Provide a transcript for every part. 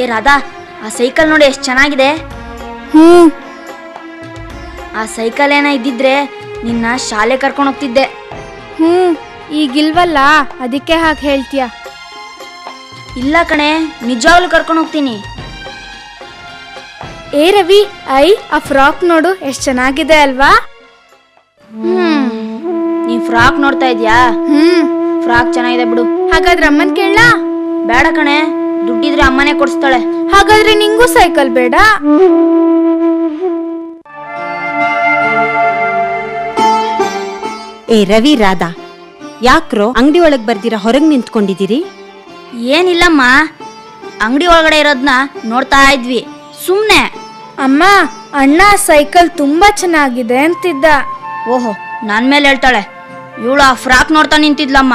ರಾಧಾ ಆ ಸೈಕಲ್ ನೋಡಿ ಎಷ್ಟು ಚೆನ್ನಾಗಿದೆ ಹ್ಞೂ ಆ ಸೈಕಲ್ ಏನ ಇದ್ದಿದ್ರೆ ನಿನ್ನ ಶಾಲೆ ಕರ್ಕೊಂಡು ಹೋಗ್ತಿದ್ದೆ ಹ್ಞೂ ಈಗಿಲ್ವಲ್ಲ ಅದಕ್ಕೆ ಹಾಗೆ ಹೇಳ್ತೀಯ ಇಲ್ಲ ಕಣೆ ನಿಜವಾಗ್ಲೂ ಕರ್ಕೊಂಡು ಹೋಗ್ತೀನಿ ಏ ರವಿ ಐ ಆ ಫ್ರಾಕ್ ನೋಡು ಎಷ್ಟು ಚೆನ್ನಾಗಿದೆ ಅಲ್ವಾ ನೀನ್ ಫ್ರಾಕ್ ನೋಡ್ತಾ ಇದ್ಯಾ ಹ್ಮ್ ಫ್ರಾಕ್ ಚೆನ್ನಾಗಿದೆ ಬಿಡು ಹಾಗಾದ್ರೆ ಅಮ್ಮನ್ ಕೇಳ ಬೇಡ ಕಣೆ ದುಡ್ಡಿದ್ರೆ ಅಮ್ಮನೇ ಕೊಡಿಸ್ತಾಳೆ ಹಾಗಾದ್ರೆ ನಿಂಗೂ ಸೈಕಲ್ ಬೇಡ ಏ ರವಿ ರಾಧಾ ಯಾಕ್ರೋ ಅಂಗಡಿ ಒಳಗ್ ಬರ್ದಿರ ಹೊರಗ್ ನಿಂತ್ಕೊಂಡಿದ್ದೀರಿ ಏನಿಲ್ಲಮ್ಮ ಅಂಗಡಿ ಒಳಗಡೆ ಇರೋದ್ನ ನೋಡ್ತಾ ಇದ್ವಿ ಸುಮ್ನೆ ಅಮ್ಮ ಅಣ್ಣ ಸೈಕಲ್ ತುಂಬಾ ಚೆನ್ನಾಗಿದೆ ಅಂತಿದ್ದ ಓಹೋ ನನ್ ಮೇಲೆ ಹೇಳ್ತಾಳೆ ಇವಳು ಆ ಫ್ರಾಕ್ ನೋಡ್ತಾ ನಿಂತಿದ್ಲಮ್ಮ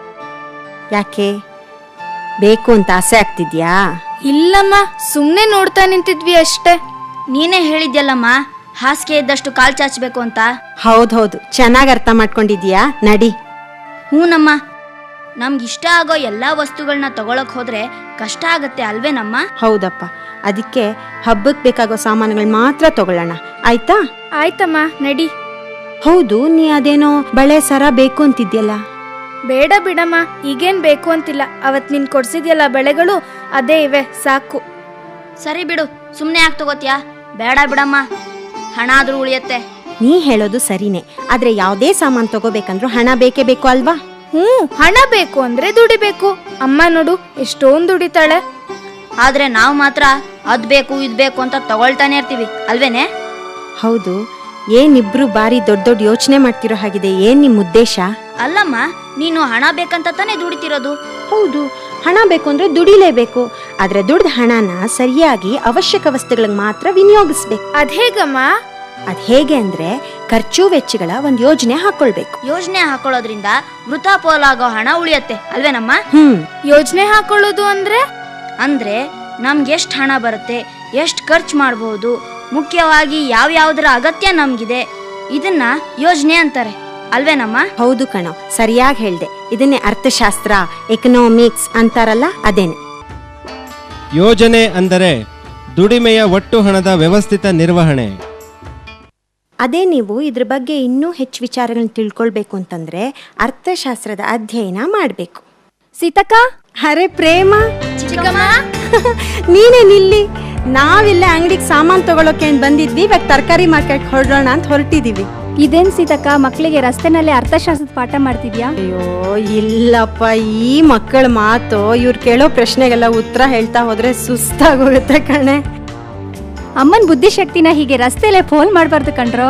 ಯಾಕೆ ಬೇಕು ಅಂತ ಆಸೆ ಆಗ್ತಿದ್ಯಾ ಇಲ್ಲಮ್ಮ ಸುಮ್ನೆ ನೋಡ್ತಾ ನಿಂತಿದ್ವಿ ಅಷ್ಟೇ ನೀನೇ ಹೇಳಿದ್ಯಲ್ಲಮ್ಮ ಹಾಸಿಗೆ ಇದ್ದಷ್ಟು ಕಾಲ್ ಚಾಚಬೇಕು ಅಂತ ಹೌದ್ ಹೌದು ಚೆನ್ನಾಗ್ ಅರ್ಥ ಮಾಡ್ಕೊಂಡಿದ್ಯಾ ನಡಿ ಹೂನಮ್ಮ ನಮ್ಗೆ ಇಷ್ಟ ಆಗೋ ಎಲ್ಲಾ ವಸ್ತುಗಳನ್ನ ತಗೊಳಕ್ ಹೋದ್ರೆ ಕಷ್ಟ ಆಗತ್ತೆ ಅಲ್ವೇನಮ್ಮ ಹೌದಪ್ಪ ಅದಕ್ಕೆ ಹಬ್ಬಕ್ ಬೇಕಾಗೋ ಸಾಮಾನುಗಳು ಮಾತ್ರ ತಗೊಳ್ಳೋಣ ಆಯ್ತಾ ಆಯ್ತಮ್ಮ ನಡಿ ಹೌದು ನೀ ಅದೇನೋ ಬಳೆ ಸರ ಬೇಕು ಅಂತಿದ್ಯಲ್ಲ ಬೇಡ ಬಿಡಮ್ಮ ಈಗೇನ್ ಬೇಕು ಅಂತಿಲ್ಲ ಅವತ್ ನೀನ್ ಕೊಡ್ಸಿದ್ಯಲ್ಲ ಬೆಳೆಗಳು ಅದೇ ಇವೆ ಸಾಕು ಸರಿ ಬಿಡು ಸುಮ್ನೆ ಯಾಕೆ ತಗೋತ್ಯಾ ಬೇಡ ಬಿಡಮ್ಮ ಹಣ ಆದ್ರೂ ಉಳಿಯತ್ತೆ ನೀ ಹೇಳೋದು ಸರಿನೇ ಆದ್ರೆ ಯಾವ್ದೇ ಸಾಮಾನ್ ತಗೋಬೇಕಂದ್ರೂ ಹಣ ಬೇಕೇ ಬೇಕು ಅಲ್ವಾ ಹ್ಞೂ ಹಣ ಬೇಕು ಅಂದ್ರೆ ದುಡಿಬೇಕು ಅಮ್ಮ ನೋಡು ಎಷ್ಟೊಂದು ದುಡಿತಾಳೆ ಆದ್ರೆ ನಾವು ಮಾತ್ರ ಅದ್ ಬೇಕು ಇದ್ ಬೇಕು ಅಂತ ತಗೊಳ್ತಾನೆ ಇರ್ತೀವಿ ಅಲ್ವೇನೆ ಹೌದು ಏನಿಬ್ರು ಬಾರಿ ದೊಡ್ಡ ದೊಡ್ಡ ಯೋಚನೆ ಮಾಡ್ತಿರೋ ಹಾಗಿದೆ ಏನ್ ನಿಮ್ ಉದ್ದೇಶ ಅಲ್ಲಮ್ಮ ನೀನು ಹಣ ಬೇಕಂತ ತಾನೇ ದುಡಿತಿರೋದು ಹೌದು ಹಣ ಬೇಕು ಅಂದ್ರೆ ದುಡಿಲೇಬೇಕು ಆದ್ರೆ ದುಡ್ದ ಹಣನ ಸರಿಯಾಗಿ ಅವಶ್ಯಕ ವಸ್ತುಗಳಿಗೆ ಮಾತ್ರ ವಿನಿಯೋಗಿಸ್ಬೇಕು ಅದ್ಹೇಗಮ್ಮ ಅದ್ ಹೇಗೆ ಅಂದ್ರೆ ಖರ್ಚು ವೆಚ್ಚಗಳ ಒಂದ್ ಯೋಜನೆ ಹಾಕೊಳ್ಬೇಕು ಯೋಜನೆ ಹಾಕೊಳ್ಳೋದ್ರಿಂದ ವೃಥಾ ಪೋಲಾಗೋ ಹಣ ಉಳಿಯತ್ತೆ ಅಲ್ವೇನಮ್ಮ ಹ್ಮ್ ಯೋಜನೆ ಹಾಕೊಳ್ಳೋದು ಅಂದ್ರೆ ಅಂದ್ರೆ ನಮ್ಗೆ ಎಷ್ಟು ಹಣ ಬರುತ್ತೆ ಎಷ್ಟು ಖರ್ಚು ಮಾಡಬಹುದು ಮುಖ್ಯವಾಗಿ ಯಾವ ಯಾವ್ದರ ಅಗತ್ಯ ನಮ್ಗಿದೆ ಇದನ್ನ ಯೋಜನೆ ಅಂತಾರೆ ಅಲ್ವೇನಮ್ಮ ಹೌದು ಕಣೋ ಸರಿಯಾಗಿ ಹೇಳ್ದೆ ಇದನ್ನೇ ಅರ್ಥಶಾಸ್ತ್ರ ಎಕನಾಮಿಕ್ಸ್ ಅಂತಾರಲ್ಲ ಅದೇನೆ ಯೋಜನೆ ಅಂದರೆ ದುಡಿಮೆಯ ಒಟ್ಟು ಹಣದ ವ್ಯವಸ್ಥಿತ ನಿರ್ವಹಣೆ ಅದೇ ನೀವು ಇದ್ರ ಬಗ್ಗೆ ಇನ್ನೂ ಹೆಚ್ಚು ವಿಚಾರಗಳನ್ನ ತಿಳ್ಕೊಳ್ಬೇಕು ಅಂತಂದ್ರೆ ಅರ್ಥಶಾಸ್ತ್ರದ ಅಧ್ಯಯನ ಮಾಡಬೇಕು ಸೀತಕ್ಕ ಅರೆ ಪ್ರೇಮ ಚಿಕ್ಕಮ್ಮ ನೀನೇ ನಿಲ್ಲಿ ನಾವಿಲ್ಲ ಅಂಗಡಿಗೆ ಸಾಮಾನ್ ತಗೊಳಕ್ಕೆ ಅಂತ ಬಂದಿದ್ವಿ ಇವಾಗ ತರಕಾರಿ ಮಾರ್ಕೆಟ್ ಹೊರಡೋಣ ಅಂತ ಹೊರಟಿದೀವಿ ಇದೇನ್ ಸೀತಕ್ಕ ಮಕ್ಕಳಿಗೆ ರಸ್ತೆನಲ್ಲಿ ಅರ್ಥಶಾಸ್ತ್ರದ ಪಾಠ ಮಾಡ್ತಿದ್ಯಾ ಅಯ್ಯೋ ಇಲ್ಲಪ್ಪ ಈ ಮಕ್ಕಳ ಮಾತು ಇವ್ರು ಕೇಳೋ ಪ್ರಶ್ನೆಗೆಲ್ಲ ಉತ್ತರ ಹೇಳ್ತಾ ಹೋದ್ರೆ ಸುಸ್ತಾಗೋಗುತ್ತೆ ಕಣೆ ಅಮ್ಮನ್ ಬುದ್ಧಿಶಕ್ತಿನ ಹೀಗೆ ರಸ್ತೆಲೆ ಫೋನ್ ಮಾಡ್ಬಾರ್ದು ಕಣ್ರೋ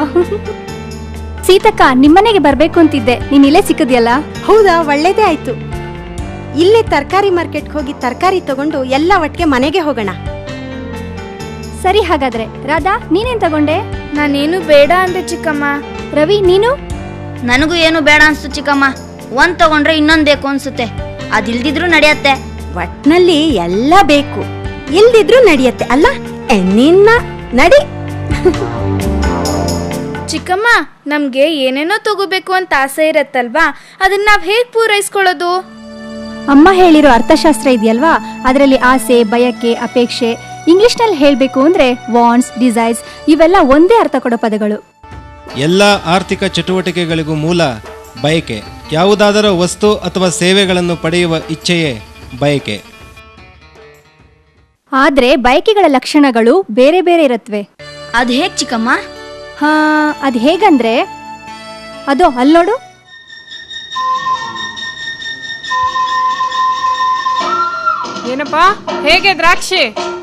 ಸೀತಕ್ಕ ನಿಮ್ಮನೆಗೆ ಬರ್ಬೇಕು ಅಂತಿದ್ದೆ ನೀನ್ ಇಲ್ಲೇ ಸಿಕ್ಕದ್ಯಲ್ಲ ಹೌದಾ ಒಳ್ಳೇದೇ ಆಯ್ತು ಇಲ್ಲೇ ತರಕಾರಿ ಮಾರ್ಕೆಟ್ಗೆ ಹೋಗಿ ತರಕಾರಿ ತಗೊಂಡು ಎಲ್ಲ ಒಟ್ಟಿಗೆ ಮನೆಗೆ ಹೋಗೋಣ ಸರಿ ಹಾಗಾದ್ರೆ ರಾಧಾ ನೀನೇನ್ ತಗೊಂಡೆ ನಾನೇನು ಬೇಡ ಅಂದೆ ಚಿಕ್ಕಮ್ಮ ರವಿ ನೀನು ನನಗೂ ಏನು ಬೇಡ ಅನ್ಸ್ತು ಚಿಕ್ಕಮ್ಮ ಒಂದ್ ತಗೊಂಡ್ರೆ ಇನ್ನೊಂದ್ ಬೇಕು ಅನ್ಸುತ್ತೆ ಅದಿಲ್ದಿದ್ರು ನಡೆಯತ್ತೆ ಒಟ್ನಲ್ಲಿ ಎಲ್ಲ ಬೇಕು ಇಲ್ದಿದ್ರು ನಡೆಯತ್ತೆ ಅಲ್ಲ ಎ, ನಿನ್ನ ನಡಿ ಚಿಕ್ಕಮ್ಮ ನಮ್ಗೆ ಏನೇನೋ ತಗೋಬೇಕು ಅಂತ ಆಸೆ ಇರತ್ತಲ್ವಾ ಅದನ್ನ ನಾವ್ ಹೇಗ್ ಪೂರೈಸ್ಕೊಳ್ಳೋದು ಅಮ್ಮ ಹೇಳಿರೋ ಅರ್ಥಶಾಸ್ತ್ರ ಇದೆಯಲ್ವಾ ಅದರಲ್ಲಿ ಆಸೆ ಬಯಕೆ ಅಪೇಕ್ಷೆ ಇಂಗ್ಲಿಷ್ನಲ್ಲಿ ಹೇಳ್ಬೇಕು ಅಂದ್ರೆ ವಾಂಟ್ಸ್ ಡಿಸೈರ್ಸ್ ಇವೆಲ್ಲ ಒಂದೇ ಅರ್ಥ ಕೊಡೋ ಪದಗಳು ಎಲ್ಲ ಆರ್ಥಿಕ ಚಟುವಟಿಕೆಗಳಿಗೂ ಮೂಲ ಬಯಕೆ ಯಾವುದಾದರೂ ವಸ್ತು ಅಥವಾ ಸೇವೆಗಳನ್ನು ಪಡೆಯುವ ಇಚ್ಛೆಯೇ ಬಯಕೆ ಆದ್ರೆ ಬಯಕೆಗಳ ಲಕ್ಷಣಗಳು ಬೇರೆ ಬೇರೆ ಇರತ್ವೆ ಅದ್ ಹೇಗ್ ಚಿಕ್ಕಮ್ಮ ಹಾ ಅದ್ ಹೇಗಂದ್ರೆ ಅದೋ ಅಲ್ಲಿ ನೋಡು ಏನಪ್ಪ ಹೇಗೆ ದ್ರಾಕ್ಷಿ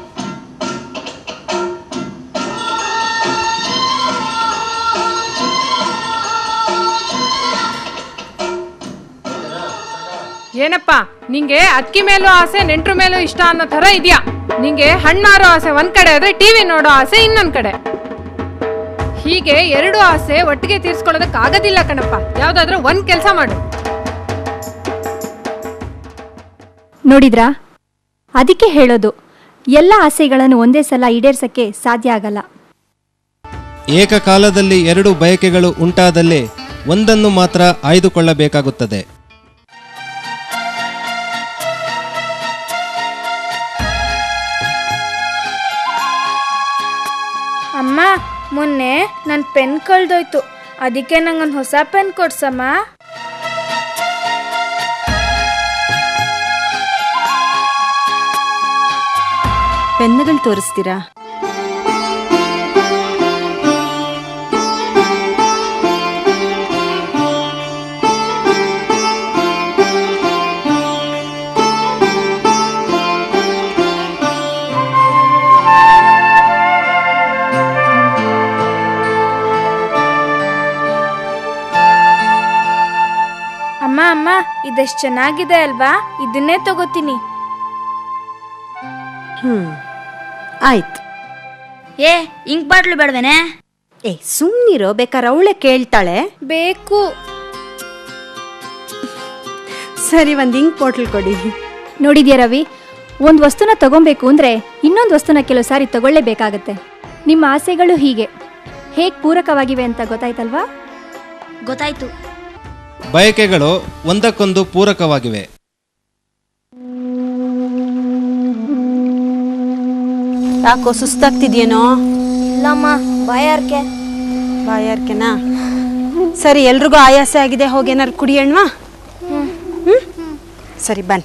ಏನಪ್ಪ ನಿಂಗೆ ಅಕ್ಕಿ ಮೇಲೂ ಆಸೆ ನೆಂಟ್ರ ಮೇಲೂ ಇಷ್ಟ ಅನ್ನೋ ತರ ಇದೆಯಾ ನಿಂಗೆ ಹಣ್ಣಾರೋ ಆಸೆ ಒಂದ್ ಕಡೆ ಆದ್ರೆ ಟಿವಿ ನೋಡೋ ಆಸೆ ಇನ್ನೊಂದ್ ಕಡೆ ಹೀಗೆ ಎರಡು ಆಸೆ ಒಟ್ಟಿಗೆ ತೀರ್ಸ್ಕೊಳ್ಳೋದಕ್ ಆಗೋದಿಲ್ಲ ಕಣಪ್ಪ ಯಾವ್ದಾದ್ರೂ ಒಂದ್ ಕೆಲ್ಸ ಮಾಡು ನೋಡಿದ್ರಾ ಅದಕ್ಕೆ ಹೇಳೋದು ಎಲ್ಲ ಆಸೆಗಳನ್ನು ಒಂದೇ ಸಲ ಈಡೇರ್ಸಕ್ಕೆ ಸಾಧ್ಯ ಆಗಲ್ಲ ಏಕಕಾಲದಲ್ಲಿ ಎರಡು ಬಯಕೆಗಳು ಉಂಟಾದಲ್ಲಿ ಒಂದನ್ನು ಮಾತ್ರ ಆಯ್ದುಕೊಳ್ಳಬೇಕಾಗುತ್ತದೆ ಮೊನ್ನೆ ನನ್ನ ಪೆನ್ ಕಳ್ದೋಯ್ತು ಅದಕ್ಕೆ ನಂಗೊಂದು ಹೊಸ ಪೆನ್ ಕೊಡ್ಸಮ್ಮ ಪೆನ್ನುಗಳು ತೋರಿಸ್ತೀರಾ ಅಮ್ಮ ಅಮ್ಮ ಇದೆಷ್ಟು ಚೆನ್ನಾಗಿದೆ ಅಲ್ವಾ ಇದನ್ನೇ ತಗೋತೀನಿ ಹ್ಮ್ ಆಯ್ತು ಏ ಇಂಕ್ ಬಾಟ್ಲು ಬೇಡವೇನೆ ಏ ಸುಮ್ಮನಿರೋ ಬೇಕಾದ್ರೆ ಅವಳೆ ಕೇಳ್ತಾಳೆ ಬೇಕು ಸರಿ ಒಂದು ಇಂಕ್ ಬಾಟ್ಲ್ ಕೊಡಿ ನೋಡಿದ್ಯಾ ರವಿ ಒಂದು ವಸ್ತುನ ತಗೊಬೇಕು ಅಂದರೆ ಇನ್ನೊಂದು ವಸ್ತುನ ಕೆಲವು ಸಾರಿ ತಗೊಳ್ಳೇಬೇಕಾಗತ್ತೆ ನಿಮ್ಮ ಆಸೆಗಳು ಹೀಗೆ ಹೇಗೆ ಪೂರಕವಾಗಿವೆ ಅಂತ ಗೊತ್ತಾಯ್ತಲ್ವಾ ಗೊತ್ತಾಯ್ತು ಬಯಕೆಗಳು ಒಂದಕ್ಕೊಂದು ಪೂರಕವಾಗಿವೆ ಯಾಕೋ ಸುಸ್ತಾಗ್ತಿದ್ಯೇನೋ ಇಲ್ಲಮ್ಮ ಬಾಯಾರ್ಕೆ ಬಾಯಾರ್ಕೆನಾ ಸರಿ ಎಲ್ರಿಗೂ ಆಯಾಸ ಆಗಿದೆ ಹೋಗೇನಾರು ಕುಡಿಯೋಣವಾ ಹ್ಞೂ ಸರಿ ಬನ್ನಿ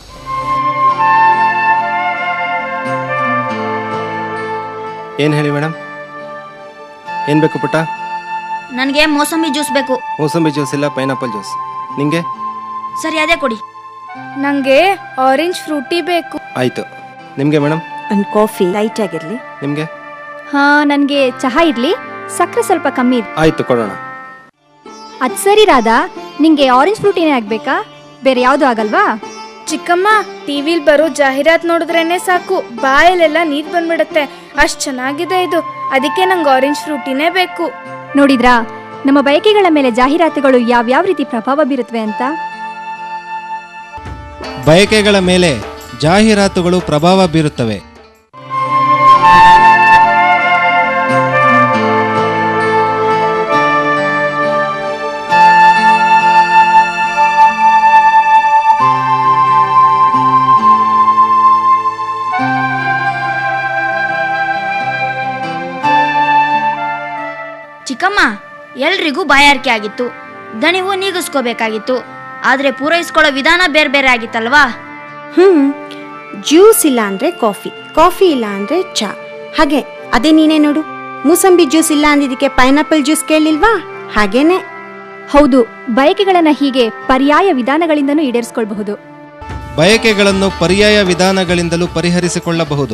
ಏನು ಹೇಳಿ ಮೇಡಮ್ ಏನು ಬೇಕು ಪುಟ್ಟ ನನಗೆ ಮೋಸಂಬಿ ಜ್ಯೂಸ್ ಬೇಕು ಮೋಸಂಬಿ ಜ್ಯೂಸ್ ಇಲ್ಲ ಪೈನಾಪಲ್ ಜ್ಯೂಸ್ ನಿಂಗೆ ಸರಿ ಅದೇ ಕೊಡಿ ನಂಗೆ ಆರೆಂಜ್ ಫ್ರೂಟಿ ಬೇಕು ಆಯಿತು ನಿಮಗೆ ಮೇಡಮ್ ಒಂದು ಕಾಫಿ ಲೈಟ್ ಆಗಿರಲಿ ನಿಮಗೆ ಹಾಂ ನನಗೆ ಚಹಾ ಇರಲಿ ಸಕ್ಕರೆ ಸ್ವಲ್ಪ ಕಮ್ಮಿ ಇರಲಿ ಆಯಿತು ಕೊಡೋಣ ಅದು ಸರಿ ರಾಧಾ ನಿಂಗೆ ಆರೆಂಜ್ ಫ್ರೂಟಿನೇ ಆಗಬೇಕಾ ಬೇರೆ ಯಾವುದೂ ಆಗಲ್ವಾ ಚಿಕ್ಕಮ್ಮ ಟಿವಿಲ್ ಬರೋ ಜಾಹೀರಾತ್ ನೋಡಿದ್ರೇನೆ ಸಾಕು ಬಾಯಲ್ಲೆಲ್ಲ ನೀರ್ ಬಂದ್ಬಿಡುತ್ತೆ ಅಷ್ಟ್ ಚೆನ್ನಾಗಿದೆ ಇದು ಅದಕ್ಕೆ ನಂಗೆ ಆರೆಂಜ್ ಫ್ರೂಟಿನೇ ಬೇಕು ನೋಡಿದ್ರಾ ನಮ್ಮ ಬಯಕೆಗಳ ಮೇಲೆ ಜಾಹೀರಾತುಗಳು ಯಾವ್ಯಾವ ರೀತಿ ಪ್ರಭಾವ ಬೀರುತ್ತವೆ ಅಂತ ಬಯಕೆಗಳ ಮೇಲೆ ಜಾಹೀರಾತುಗಳು ಪ್ರಭಾವ ಬೀರುತ್ತವೆ ಚಿಕ್ಕಮ್ಮ ಎಲ್ರಿಗೂ ಬಾಯಾರಿಕೆ ಆಗಿತ್ತು ದಣಿವು ನೀಗಿಸ್ಕೋಬೇಕಾಗಿತ್ತು ಆದ್ರೆ ಪೂರೈಸ್ಕೊಳ್ಳೋ ವಿಧಾನ ಬೇರೆ ಬೇರೆ ಆಗಿತ್ತಲ್ವಾ ಹ್ಞೂ ಜ್ಯೂಸ್ ಇಲ್ಲ ಅಂದರೆ ಕಾಫಿ ಕಾಫಿ ಇಲ್ಲ ಅಂದರೆ ಚಾ ಹಾಗೆ ಅದೇ ನೀನೇ ನೋಡು ಮೂಸಂಬಿ ಜ್ಯೂಸ್ ಇಲ್ಲ ಅಂದಿದ್ದಕ್ಕೆ ಪೈನಾಪಲ್ ಜ್ಯೂಸ್ ಕೇಳಿಲ್ವಾ ಹಾಗೇನೆ ಹೌದು ಬಯಕೆಗಳನ್ನ ಹೀಗೆ ಪರ್ಯಾಯ ವಿಧಾನಗಳಿಂದನೂ ಈಡೇರಿಸ್ಕೊಳ್ಬಹುದು ಬಯಕೆಗಳನ್ನು ಪರ್ಯಾಯ ವಿಧಾನಗಳಿಂದಲೂ ಪರಿಹರಿಸಿಕೊಳ್ಳಬಹುದು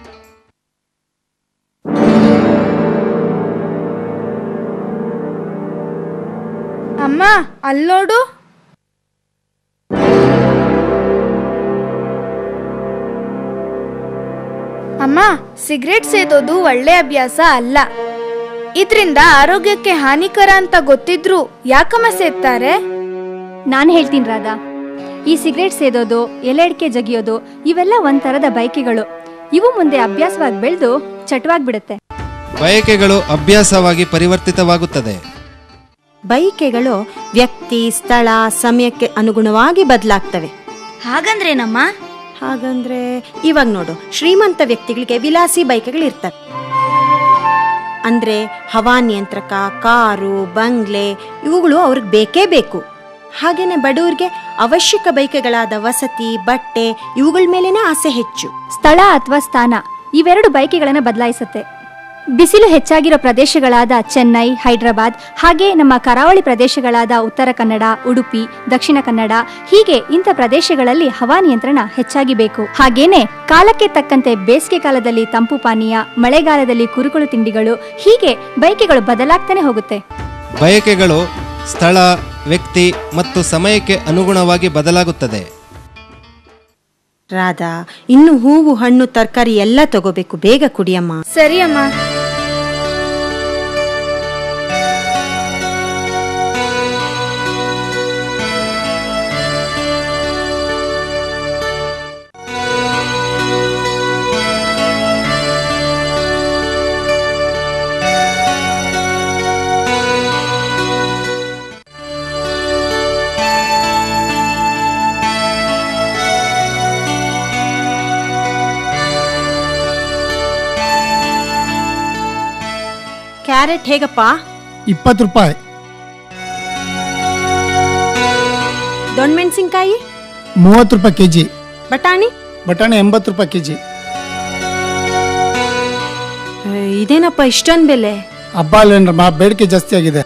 ಅಮ್ಮ ಅಲ್ಲೋಡು ಅಮ್ಮ ಸಿಗರೇಟ್ ಸೇದೋದು ಒಳ್ಳೆ ಅಭ್ಯಾಸ ಅಲ್ಲ ಇದ್ರಿಂದ ಆರೋಗ್ಯಕ್ಕೆ ಹಾನಿಕರ ಅಂತ ಗೊತ್ತಿದ್ರು ಯಾಕಮ್ಮ ಸೇದ್ತಾರೆ ನಾನು ಹೇಳ್ತೀನಿ ರಾಧಾ ಈ ಸಿಗರೇಟ್ ಸೇದೋದು ಎಲೆ ಅಡಿಕೆ ಜಗಿಯೋದು ಇವೆಲ್ಲ ಒಂಥರದ ಬಯಕೆಗಳು ಇವು ಮುಂದೆ ಅಭ್ಯಾಸವಾಗಿ ಬೆಳೆದು ಚಟವಾಗ್ಬಿಡುತ್ತೆ ಬಯಕೆಗಳು ಅಭ್ಯಾಸವಾಗಿ ಪರಿವರ್ತಿತವಾಗುತ್ತದೆ ಬೈಕೆಗಳು ವ್ಯಕ್ತಿ ಸ್ಥಳ ಸಮಯಕ್ಕೆ ಅನುಗುಣವಾಗಿ ಬದಲಾಗ್ತವೆ ಹಾಗಂದ್ರೇನಮ್ಮ ಹಾಗಂದ್ರೆ ಇವಾಗ ನೋಡು ಶ್ರೀಮಂತ ವ್ಯಕ್ತಿಗಳಿಗೆ ವಿಲಾಸಿ ಬೈಕ್ಗಳು ಇರ್ತವೆ ಅಂದ್ರೆ ಹವಾನಿಯಂತ್ರಕ ಕಾರು ಬಂಗ್ಲೆ ಇವುಗಳು ಅವ್ರಿಗೆ ಬೇಕೇ ಬೇಕು ಹಾಗೇನೆ ಬಡವರಿಗೆ ಅವಶ್ಯಕ ಬೈಕ್ಗಳಾದ ವಸತಿ ಬಟ್ಟೆ ಇವುಗಳ ಮೇಲೇನೆ ಆಸೆ ಹೆಚ್ಚು ಸ್ಥಳ ಅಥವಾ ಸ್ಥಾನ ಇವೆರಡು ಬಯಕೆಗಳನ್ನು ಬದಲಾಯಿಸುತ್ತೆ ಬಿಸಿಲು ಹೆಚ್ಚಾಗಿರೋ ಪ್ರದೇಶಗಳಾದ ಚೆನ್ನೈ ಹೈದರಾಬಾದ್ ಹಾಗೆ ನಮ್ಮ ಕರಾವಳಿ ಪ್ರದೇಶಗಳಾದ ಉತ್ತರ ಕನ್ನಡ ಉಡುಪಿ ದಕ್ಷಿಣ ಕನ್ನಡ ಹೀಗೆ ಇಂಥ ಪ್ರದೇಶಗಳಲ್ಲಿ ಹವಾನಿಯಂತ್ರಣ ಹೆಚ್ಚಾಗಿ ಬೇಕು ಹಾಗೇನೆ ಕಾಲಕ್ಕೆ ತಕ್ಕಂತೆ ಬೇಸಿಗೆ ಕಾಲದಲ್ಲಿ ತಂಪು ಪಾನೀಯ ಮಳೆಗಾಲದಲ್ಲಿ ಕುರುಕುಳು ತಿಂಡಿಗಳು ಹೀಗೆ ಬಯಕೆಗಳು ಬದಲಾಗ್ತಾನೆ ಹೋಗುತ್ತೆ ಬಯಕೆಗಳು ಸ್ಥಳ ವ್ಯಕ್ತಿ ಮತ್ತು ಸಮಯಕ್ಕೆ ಅನುಗುಣವಾಗಿ ಬದಲಾಗುತ್ತದೆ ರಾಧಾ ಇನ್ನು ಹೂವು ಹಣ್ಣು ತರಕಾರಿ ಎಲ್ಲ ತಗೋಬೇಕು ಬೇಗ ಕುಡಿಯಮ್ಮ ಸರಿ ಅಮ್ಮ ಕ್ಯಾರೆಟ್ ಹೇಗಪ್ಪ ಇಪ್ಪತ್ತು ರೂಪಾಯಿ ದೊಣ್ಣಮೆಣಸಿನ್ಕಾಯಿ ಮೂವತ್ತು ರೂಪಾಯಿ ಕೆ ಜಿ ಬಟಾಣಿ ಬಟಾಣಿ ಎಂಬತ್ತು ರೂಪಾಯಿ ಕೆ ಜಿ ಏ, ಇದೇನಪ್ಪ ಇಷ್ಟೊಂದು ಬೆಲೆ ಹಬ್ಬ ಅಲ್ಲೇನ್ರಮ್ಮ ಬೇಡಿಕೆ ಜಾಸ್ತಿ ಆಗಿದೆ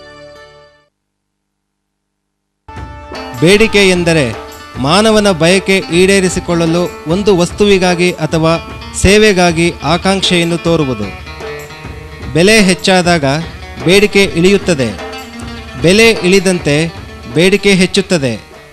ಬೇಡಿಕೆ ಎಂದರೆ ಮಾನವನ ಬಯಕೆ ಈಡೇರಿಸಿಕೊಳ್ಳಲು ಒಂದು ವಸ್ತುವಿಗಾಗಿ ಅಥವಾ ಸೇವೆಗಾಗಿ ಆಕಾಂಕ್ಷೆಯನ್ನು ತೋರುವುದು ಬೆಲೆ ಹೆಚ್ಚಾದಾಗ ಬೇಡಿಕೆ ಇಳಿಯುತ್ತದೆ ಬೆಲೆ ಇಳಿದಂತೆ ಬೇಡಿಕೆ ಹೆಚ್ಚುತ್ತದೆ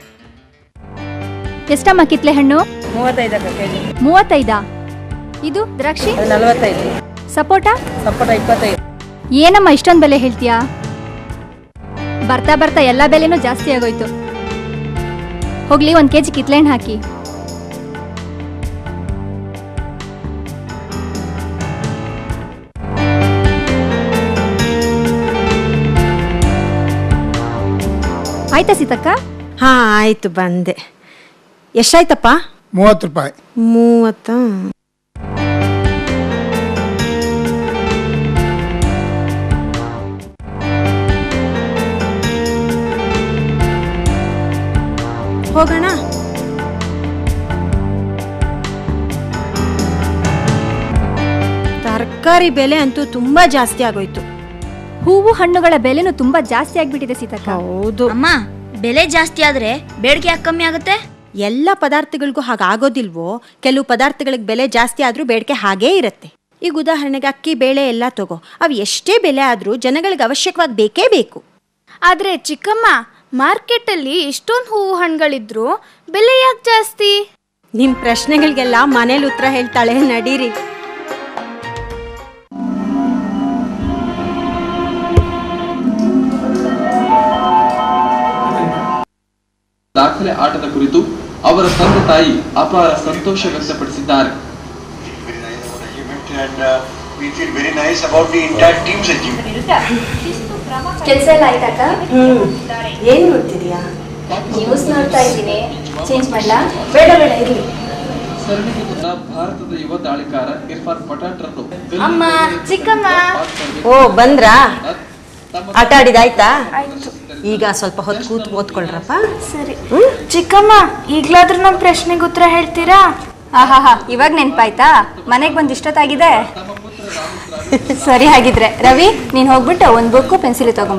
ಎಷ್ಟಮ್ಮ ಕಿತ್ಲೆ ಹಣ್ಣು ಮೂವತ್ತೈದಾ ಇದು ದ್ರಾಕ್ಷಿ ನಲವತ್ತೈದು ಸಪೋಟ ಸಪೋಟ ಇಪ್ಪತ್ತೈದು ಏನಮ್ಮ ಇಷ್ಟೊಂದು ಬೆಲೆ ಹೇಳ್ತೀಯಾ ಬರ್ತಾ ಬರ್ತಾ ಎಲ್ಲ ಬೆಲೆನೂ ಜಾಸ್ತಿ ಆಗೋಯ್ತು ಹೋಗ್ಲಿ ಒಂದು ಕೆಜಿ ಕಿತ್ಲೆ ಹಣ್ಣು ಹಾಕಿ ಆಯ್ತಾ ಸೀತಕ್ಕ ಹಾ ಆಯ್ತು ಬಂದೆ ಎಷ್ಟಾಯ್ತಪ್ಪ ಮೂವತ್ತು ರೂಪಾಯಿ ಮೂವತ್ತ ಹೋಗೋಣ ತರಕಾರಿ ಬೆಲೆ ಅಂತೂ ತುಂಬಾ ಜಾಸ್ತಿ ಆಗೋಯ್ತು ಹೂವು ಹಣ್ಣುಗಳ ಬೆಲೆನೂ ತುಂಬಾ ಜಾಸ್ತಿ ಆಗ್ಬಿಟ್ಟಿದೆ ಸೀತಕ್ಕ ಹೌದು ಅಮ್ಮ ಬೆಲೆ ಜಾಸ್ತಿ ಆದ್ರೆ ಬೇಡಿಕೆ ಯಾಕೆ ಕಮ್ಮಿ ಆಗುತ್ತೆ ಎಲ್ಲ ಪದಾರ್ಥಗಳಿಗೂ ಹಾಗಾಗೋದಿಲ್ವೋ ಕೆಲವು ಪದಾರ್ಥಗಳಿಗೆ ಬೆಲೆ ಜಾಸ್ತಿ ಆದ್ರೂ ಬೇಡಿಕೆ ಹಾಗೇ ಇರುತ್ತೆ ಈಗ ಉದಾಹರಣೆಗೆ ಅಕ್ಕಿ ಬೇಳೆ ಎಲ್ಲ ತಗೋ ಅವು ಎಷ್ಟೇ ಬೆಲೆ ಆದ್ರೂ ಜನಗಳಿಗೆ ಅವಶ್ಯಕವಾಗಿ ಬೇಕೇ ಬೇಕು ಆದ್ರೆ ಚಿಕ್ಕಮ್ಮ ಮಾರ್ಕೆಟಲ್ಲಿ ಇಷ್ಟೊಂದು ಹೂವು ಹಣ್ಣುಗಳಿದ್ರು ಬೆಲೆ ಯಾಕೆ ಜಾಸ್ತಿ ನಿಮ್ ಪ್ರಶ್ನೆಗಳಿಗೆಲ್ಲ ಮನೇಲಿ ಉತ್ತರ ಹೇಳ್ತಾಳೆ ನಡೀರಿ ದಾಖಲೆ ಆಟದ ಕುರಿತು ಅವರ ತಂದೆ ತಾಯಿ ಅಪಾರ ಸಂತೋಷ ವ್ಯಕ್ತಪಡಿಸಿದ್ದಾರೆ and uh, we feel very nice about the entire team's achievement. ಕೆಲಸ ಎಲ್ಲ ಆಯ್ತಾಕ ಏನ್ ನೋಡ್ತಿದ್ಯಾ ನ್ಯೂಸ್ ನೋಡ್ತಾ ಇದ್ದೀನಿ ಚೇಂಜ್ ಮಾಡ್ಲಾ ಬೇಡ ಬೇಡ ಇರ್ಲಿ ಸರಣಿಗೆ ಮುನ್ನ ಭಾರತದ ಯುವ ದಾಳಿಕಾರ ಇರ್ಫಾನ್ ಪಠಾಣ್ರನ್ನು ಅಮ್ಮ ಚಿಕ್ಕಮ್ಮ ಓ ಬಂದ್ರಾ ಆಟ ಆಡಿದಾಯ್ತಾ ಈಗ ಸ್ವಲ್ಪ ಹೊತ್ತು ಕೂತ್ ಓದ್ಕೊಳ್ರಪ್ಪ ಸರಿ ಚಿಕ್ಕಮ್ಮ ಈಗ್ಲಾದ್ರೂ ನಮ್ಮ ಪ್ರಶ್ನೆಗೆ ಉತ್ತರ ಹೇಳ್ತೀರಾ ಆಹಾಹಾ ಇವಾಗ ನೆನ್ಪಾಯ್ತಾ ಮನೆಗೆ ಬಂದು ಇಷ್ಟೊತ್ತಾಗಿದೆ ಸರಿ ಹಾಗಿದ್ರೆ ರವಿ ನೀನು ಹೋಗ್ಬಿಟ್ಟು ಒಂದು ಬುಕ್ಕು ಪೆನ್ಸಿಲ್ ತಗೊಂಬ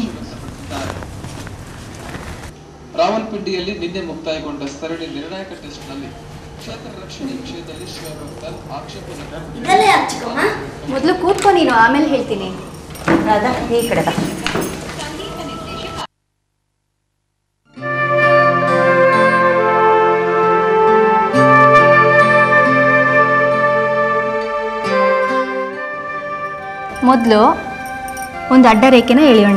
ರಾವಲ್ಪಿಂಡಿಯಲ್ಲಿ ನಿನ್ನೆ ಮುಕ್ತಾಯಗೊಂಡ ಸರಣಿ ನಿರ್ಣಾಯಕ ಟೆಸ್ಟ್ನಲ್ಲಿ ಕ್ಷೇತ್ರ ರಕ್ಷಣೆ ವಿಷಯದಲ್ಲಿ ಶಿವಭಕ್ತರ್ ಆಕ್ಷೇಪ ಮೊದಲು ಕೂತ್ಕೊ ನೀನು ಆಮೇಲೆ ಹೇಳ್ತೀನಿ ರಾಧಾ ಈ ಕಡೆ ಬಾ ಮೊದಲು ಒಂದು ಅಡ್ಡ ರೇಖೆನ ಎಳೆಯೋಣ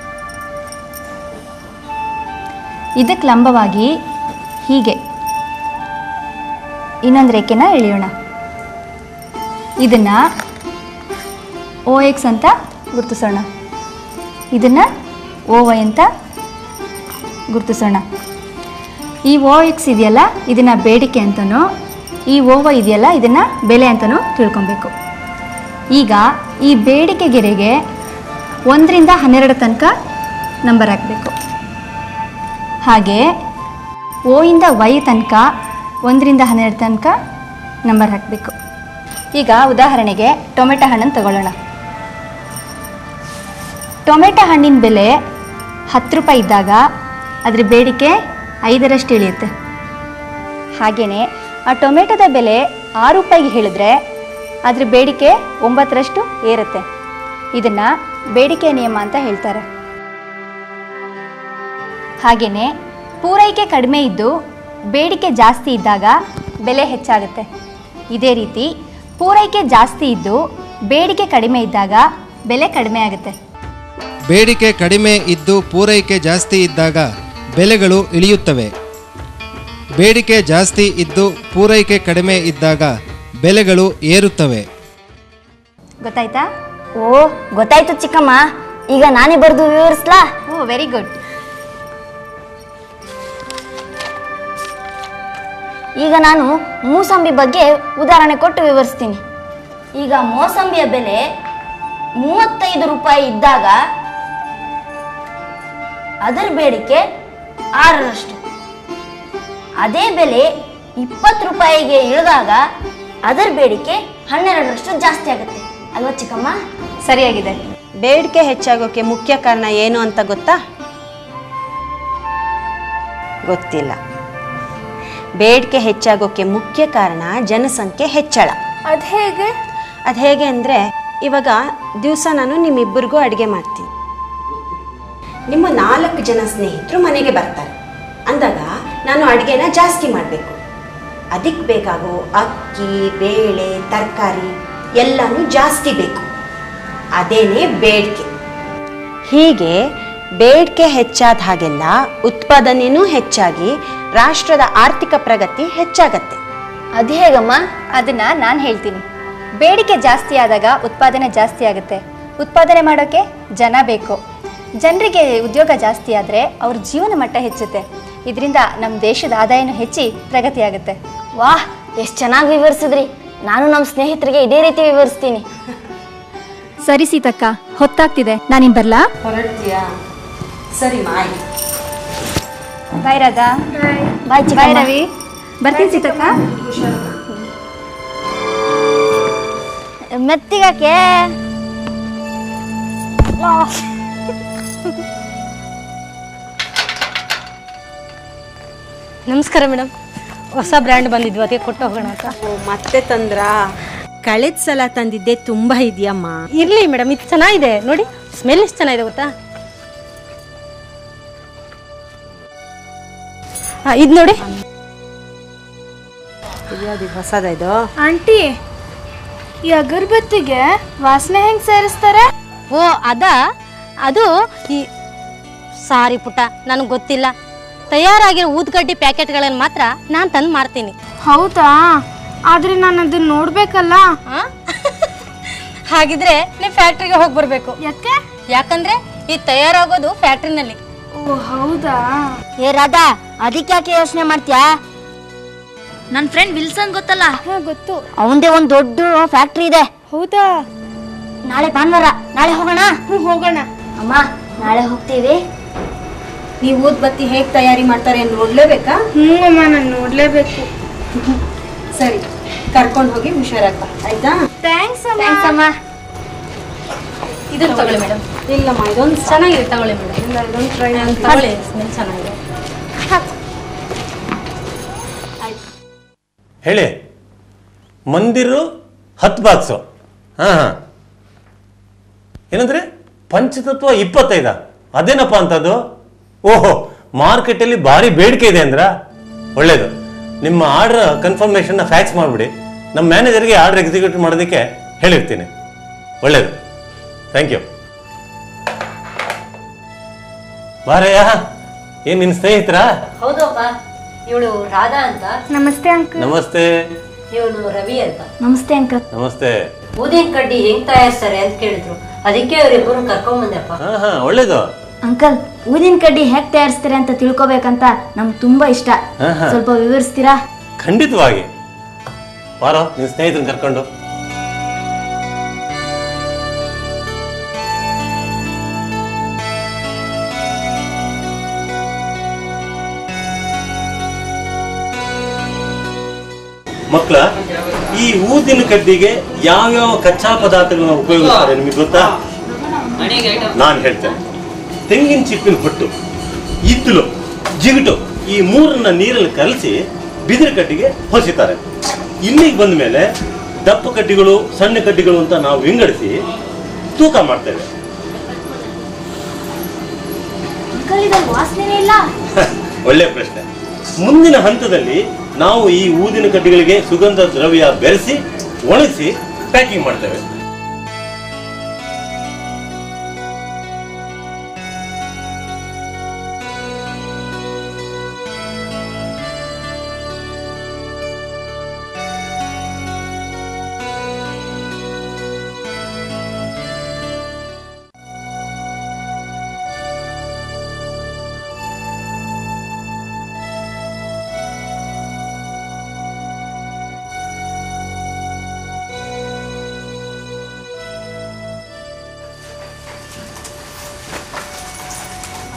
ಇದಕ್ಕೆ ಲಂಬವಾಗಿ ಹೀಗೆ ಇನ್ನೊಂದು ರೇಖೆನ ಎಳೆಯೋಣ ಇದನ್ನು ಓ ಎಕ್ಸ್ ಅಂತ ಗುರುತಿಸೋಣ ಇದನ್ನು ಓ ವೈ ಅಂತ ಗುರುತಿಸೋಣ ಈ ಓ ಎಕ್ಸ್ ಇದೆಯಲ್ಲ ಇದನ್ನು ಬೇಡಿಕೆ ಅಂತನೋ ಈ ಓ ವೈ ಇದೆಯಲ್ಲ ಇದನ್ನು ಬೆಲೆ ಅಂತನೋ ತಿಳ್ಕೊಬೇಕು ಈಗ ಈ ಬೇಡಿಕೆ ಗೆರೆಗೆ ಒಂದರಿಂದ ಹನ್ನೆರಡು ತನಕ ನಂಬರ್ ಹಾಕಬೇಕು ಹಾಗೆ ಓ ಇಂದ ವೈ ತನಕ ಒಂದರಿಂದ ಹನ್ನೆರಡು ತನಕ ನಂಬರ್ ಹಾಕಬೇಕು ಈಗ ಉದಾಹರಣೆಗೆ ಟೊಮೆಟೊ ಹಣ್ಣನ್ನು ತಗೊಳ್ಳೋಣ ಟೊಮೆಟೊ ಹಣ್ಣಿನ ಬೆಲೆ ಹತ್ತು ರೂಪಾಯಿ ಇದ್ದಾಗ ಅದ್ರ ಬೇಡಿಕೆ ಐದರಷ್ಟು ಇಳಿಯುತ್ತೆ ಹಾಗೆಯೇ ಆ ಟೊಮೆಟೊದ ಬೆಲೆ ಆರು ರೂಪಾಯಿಗೆ ಹೇಳಿದ್ರೆ ಅದ್ರ ಬೇಡಿಕೆ ಒಂಬತ್ತರಷ್ಟು ಏರುತ್ತೆ ಇದನ್ನು ಬೇಡಿಕೆ ನಿಯಮ ಅಂತ ಹೇಳ್ತಾರೆ ಹಾಗೆಯೇ ಪೂರೈಕೆ ಕಡಿಮೆ ಇದ್ದು ಬೇಡಿಕೆ ಜಾಸ್ತಿ ಇದ್ದಾಗ ಬೆಲೆ ಹೆಚ್ಚಾಗುತ್ತೆ ಇದೇ ರೀತಿ ಪೂರೈಕೆ ಜಾಸ್ತಿ ಇದ್ದು ಬೇಡಿಕೆ ಕಡಿಮೆ ಇದ್ದಾಗ ಬೆಲೆ ಕಡಿಮೆ ಆಗುತ್ತೆ ಬೇಡಿಕೆ ಕಡಿಮೆ ಇದ್ದು ಪೂರೈಕೆ ಜಾಸ್ತಿ ಇದ್ದಾಗ ಬೆಲೆಗಳು ಇಳಿಯುತ್ತವೆ ಬೇಡಿಕೆ ಜಾಸ್ತಿ ಇದ್ದು ಪೂರೈಕೆ ಕಡಿಮೆ ಇದ್ದಾಗ ಬೆಲೆಗಳು ಏರುತ್ತವೆ ಗೊತ್ತಾಯ್ತಾ ಓ ಗೊತ್ತಾಯ್ತು ಚಿಕ್ಕಮ್ಮ ಈಗ ನಾನೇ ಬರೆದು ವಿವರಿಸ್ಲಾ ಓ ವೆರಿ ಗುಡ್ ಈಗ ನಾನು ಮೂಸಂಬಿ ಬಗ್ಗೆ ಉದಾಹರಣೆ ಕೊಟ್ಟು ವಿವರಿಸ್ತೀನಿ ಈಗ ಮೋಸಂಬಿಯ ಬೆಲೆ ಮೂವತ್ತೈದು ರೂಪಾಯಿ ಇದ್ದಾಗ ಅದರ ಬೇಡಿಕೆ ಆರರಷ್ಟು ಅದೇ ಬೆಲೆ ಇಪ್ಪತ್ತು ರೂಪಾಯಿಗೆ ಇಳಿದಾಗ ಅದರ ಬೇಡಿಕೆ ಹನ್ನೆರಡರಷ್ಟು ಜಾಸ್ತಿ ಆಗುತ್ತೆ ಅಲ್ವಾ ಚಿಕ್ಕಮ್ಮ ಸರಿಯಾಗಿದೆ ಬೇಡಿಕೆ ಹೆಚ್ಚಾಗೋಕೆ ಮುಖ್ಯ ಕಾರಣ ಏನು ಅಂತ ಗೊತ್ತಾ ಗೊತ್ತಿಲ್ಲ ಬೇಡಿಕೆ ಹೆಚ್ಚಾಗೋಕೆ ಮುಖ್ಯ ಕಾರಣ ಜನಸಂಖ್ಯೆ ಹೆಚ್ಚಳ ಅದ್ ಹೇಗೆ ಅದು ಹೇಗೆ ಅಂದರೆ ಇವಾಗ ದಿವಸ ನಾನು ನಿಮ್ಮಿಬ್ಬರಿಗೂ ಅಡುಗೆ ಮಾಡ್ತೀನಿ ನಿಮ್ಮ ನಾಲ್ಕು ಜನ ಸ್ನೇಹಿತರು ಮನೆಗೆ ಬರ್ತಾರೆ ಅಂದಾಗ ನಾನು ಅಡುಗೆನ ಜಾಸ್ತಿ ಮಾಡಬೇಕು ಅದಕ್ಕೆ ಬೇಕಾಗೋ ಅಕ್ಕಿ ಬೇಳೆ ತರಕಾರಿ ಎಲ್ಲನೂ ಜಾಸ್ತಿ ಬೇಕು ಅದೇನೇ ಬೇಡಿಕೆ ಹೀಗೆ ಬೇಡಿಕೆ ಹೆಚ್ಚಾದ ಹಾಗೆಲ್ಲ ಉತ್ಪಾದನೆಯೂ ಹೆಚ್ಚಾಗಿ ರಾಷ್ಟ್ರದ ಆರ್ಥಿಕ ಪ್ರಗತಿ ಹೆಚ್ಚಾಗತ್ತೆ ಅದು ಹೇಗಮ್ಮ ಅದನ್ನ ನಾನು ಹೇಳ್ತೀನಿ ಬೇಡಿಕೆ ಜಾಸ್ತಿ ಆದಾಗ ಉತ್ಪಾದನೆ ಜಾಸ್ತಿ ಆಗುತ್ತೆ ಉತ್ಪಾದನೆ ಮಾಡೋಕೆ ಜನ ಬೇಕು ಜನರಿಗೆ ಉದ್ಯೋಗ ಜಾಸ್ತಿ ಆದರೆ ಅವ್ರ ಜೀವನ ಮಟ್ಟ ಹೆಚ್ಚುತ್ತೆ ಇದರಿಂದ ನಮ್ಮ ದೇಶದ ಆದಾಯನೂ ಹೆಚ್ಚಿ ಪ್ರಗತಿ ಆಗುತ್ತೆ ವಾಹ್ ಎಷ್ಟು ಚೆನ್ನಾಗಿ ವಿವರಿಸಿದ್ರಿ ನಾನು ನಮ್ಮ ಸ್ನೇಹಿತರಿಗೆ ಇದೇ ರೀತಿ ವಿವರಿಸ್ತೀನಿ ಸರಿ ಸೀತಕ್ಕ ಹೊತ್ತಾಗ್ತಿದೆ ನಾನಿನ್ ಬರ್ಲಾ ಹೊರಡ್ತೀಯಾ ಸರಿ ಮಾಯಿ ಬಾಯ್ ರಾಧಾ ಬಾಯ್ ಬಾಯ್ ಚಿಕ್ಕಮ್ಮ ರವಿ ಬರ್ತೀನಿ ಸೀತಕ್ಕ ಮೆತ್ತಿಗಕ್ಕೆ ನಮಸ್ಕಾರ ಮೇಡಮ್ ಹೊಸ ಬ್ರ್ಯಾಂಡ್ ಬಂದಿದ್ವು ಅದಕ್ಕೆ ಕೊಟ್ಟು ಹೋಗೋಣ ಅಂತ ಮತ್ತೆ ತಂದ್ರ ಕಳೆದ ಸಲ ತಂದಿದ್ದೆ ತುಂಬಾ ಇದೆಯಮ್ಮ ಇರ್ಲಿ ಮೇಡಮ್ ಇದು ಚೆನ್ನಾಗಿದೆ ನೋಡಿ ಸ್ಮೆಲ್ ಎಷ್ಟು ಚೆನ್ನಾಗಿದೆ ಗೊತ್ತಾ ಹಾ, ಇದು ನೋಡಿ ಹೊಸದ ಇದು ಆಂಟಿ ಈ ಅಗರಬತ್ತಿಗೆ ವಾಸನೆ ಹೆಂಗ್ ಸೇರಿಸ್ತಾರೆ ಓ ಅದ ಅದು ಈ ಸಾರಿ ಪುಟ್ಟ ನನಗೆ ಗೊತ್ತಿಲ್ಲ ತಯಾರಾಗಿರೋ ಊದ್ಗಡ್ಡಿ ಪ್ಯಾಕೆಟ್ಗಳನ್ನು ಮಾತ್ರ ನಾನು ತಂದು ಮಾರ್ತೀನಿ ಹೌದಾ ಆದ್ರೆ ನಾನು ಅದನ್ನ ನೋಡ್ಬೇಕಲ್ಲ ಆ? ಹಾಗಿದ್ರೆ ನೀವು ಫ್ಯಾಕ್ಟ್ರಿಗೆ ಹೋಗಿ ಬರಬೇಕು ಯಾಕೆ ಯಾಕಂದ್ರೆ ಇದು ತಯಾರಾಗೋದು ಫ್ಯಾಕ್ಟ್ರಿನಲ್ಲಿ ಓ ಹೌದಾ ಏ ರಾಧಾ ಅದಕ್ಕೆ ಯಾಕೆ ಯೋಚನೆ ಮಾಡ್ತೀಯಾ ನನ್ನ ಫ್ರೆಂಡ್ ವಿಲ್ಸನ್ ಗೊತ್ತಲ್ಲ ಹಾ ಗೊತ್ತು ಅವಂದೇ ಒಂದು ದೊಡ್ಡ ಫ್ಯಾಕ್ಟ್ರಿ ಇದೆ ಹೌದಾ ನಾಳೆ ಭಾನುವಾರ ನಾಳೆ ಹೋಗೋಣ ಹ್ಞೂ ಹೋಗೋಣ ಅಮ್ಮ ನಾಳೆ ಹೋಗ್ತೀವಿ ನೀವು ಊದ್ಬತ್ತಿ ಹೇಗೆ ತಯಾರಿ ಮಾಡ್ತಾರೆ ನೋಡ್ಲೇಬೇಕಾ ಹ್ಞೂ ಅಮ್ಮ ನಾನು ನೋಡ್ಲೇಬೇಕು ಸರಿ ಕರ್ಕೊಂಡು ಹೋಗಿ ಹುಷಾರಾಗ ಆಯ್ತಾ ಥ್ಯಾಂಕ್ಸ್ ಅಮ್ಮ ಅಮ್ಮ ಇದನ್ನು ತಗೊಳ್ಳಿ ಮೇಡಮ್ ಇಲ್ಲಮ್ಮ ಇದೊಂದು ಚೆನ್ನಾಗಿದೆ ತಗೊಳ್ಳಿ ಮೇಡಮ್ ತಗೊಳ್ಳಿ ಸ್ಮೆಲ್ ಚೆನ್ನಾಗಿದೆ ಹೇಳಿ ಮಂದಿರು ಹತ್ತು ಬಾಕ್ಸು ಹಾಂ ಹಾಂ ಏನಂದ್ರೆ ಪಂಚತತ್ವ ಇಪ್ಪತ್ತೈದ ಅದೇನಪ್ಪ ಅಂತದ್ದು ಓಹೋ ಮಾರ್ಕೆಟಲ್ಲಿ ಭಾರಿ ಬೇಡಿಕೆ ಇದೆ ಅಂದ್ರ ಒಳ್ಳೇದು ನಿಮ್ಮ ಆರ್ಡರ್ ಕನ್ಫರ್ಮೇಷನ್ನ ಫ್ಯಾಕ್ಸ್ ಮಾಡಿಬಿಡಿ ನಮ್ಮ ಮ್ಯಾನೇಜರ್ಗೆ ಆರ್ಡರ್ ಎಕ್ಸಿಕ್ಯೂಟ್ ಮಾಡೋದಕ್ಕೆ ಹೇಳಿರ್ತೀನಿ ಒಳ್ಳೇದು ಥ್ಯಾಂಕ್ ಯು ಬಾರಯ್ಯ ಏನು ನಿನ್ನ ಸ್ನೇಹಿತರಾ ಹೌದಪ್ಪ ಇವಳು ರಾಧಾ ಅಂತ ನಮಸ್ತೆ ಅಂಕಲ್ ನಮಸ್ತೆ ಇವನು ರವಿ ಅಂತ ನಮಸ್ತೆ ಅಂಕಲ್ ನಮಸ್ತೆ ಊದಿನ ಕಡ್ಡಿ ಹೆಂಗ್ ತಯಾರಿಸ್ತಾರೆ ಅಂತ ಕೇಳಿದ್ರು ಅದಕ್ಕೆ ಅವರಿಬ್ಬರು ಕರ್ಕೊಂಡ್ ಬಂದೆಪ್ಪ ಹಾಂ ಹಾಂ ಒಳ್ಳೇದು ಅಂಕಲ್ ಊದಿನ ಕಡ್ಡಿ ಹೇಗ್ ತಯಾರಿಸ್ತಾರೆ ಅಂತ ತಿಳ್ಕೊಬೇಕಂತ ನಮ್ಗೆ ತುಂಬಾ ಇಷ್ಟ ಹಾ, ಹಾ. ಸ್ವಲ್ಪ ವಿವರಿಸ್ತೀರಾ ಖಂಡಿತವಾಗಿ ಬಾರೋ ನಿನ್ನ ಸ್ನೇಹಿತರನ್ನ ಕರ್ಕೊಂಡು ಮಕ್ಕಳ ಈ ಊದಿನ ಕಡ್ಡಿಗೆ ಯಾವ್ಯಾವ ಕಚ್ಚಾ ಪದಾರ್ಥಗಳನ್ನ ಉಪಯೋಗಿಸ್ತಾರೆ ನಿಮಗೆ ಗೊತ್ತಾ ನಾನು ಹೇಳ್ತೇನೆ ತೆಂಗಿನ ಚಿಪ್ಪಿನ ಹೊಟ್ಟು ಇದ್ದಲು ಜಿಗುಟು ಈ ಮೂರನ್ನ ನೀರಲ್ಲಿ ಕಲಸಿ ಬಿದಿರು ಕಡ್ಡಿಗೆ ಹೊಸಿತಾರೆ ಇಲ್ಲಿಗೆ ಬಂದ ಮೇಲೆ ದಪ್ಪ ಕಡ್ಡಿಗಳು ಸಣ್ಣ ಕಡ್ಡಿಗಳು ಅಂತ ನಾವು ವಿಂಗಡಿಸಿ ತೂಕ ಮಾಡ್ತೇವೆ ಅಂಕಲ್ ಇದ್ರಲ್ಲಿ ವಾಸನೆ ಇಲ್ಲ ಒಳ್ಳೆ ಪ್ರಶ್ನೆ ಮುಂದಿನ ಹಂತದಲ್ಲಿ ನಾವು ಈ ಊದಿನ ಕಡ್ಡಿಗಳಿಗೆ ಸುಗಂಧ ದ್ರವ್ಯ ಬೆರೆಸಿ ಒಣಗಿಸಿ ಪ್ಯಾಕಿಂಗ್ ಮಾಡ್ತೇವೆ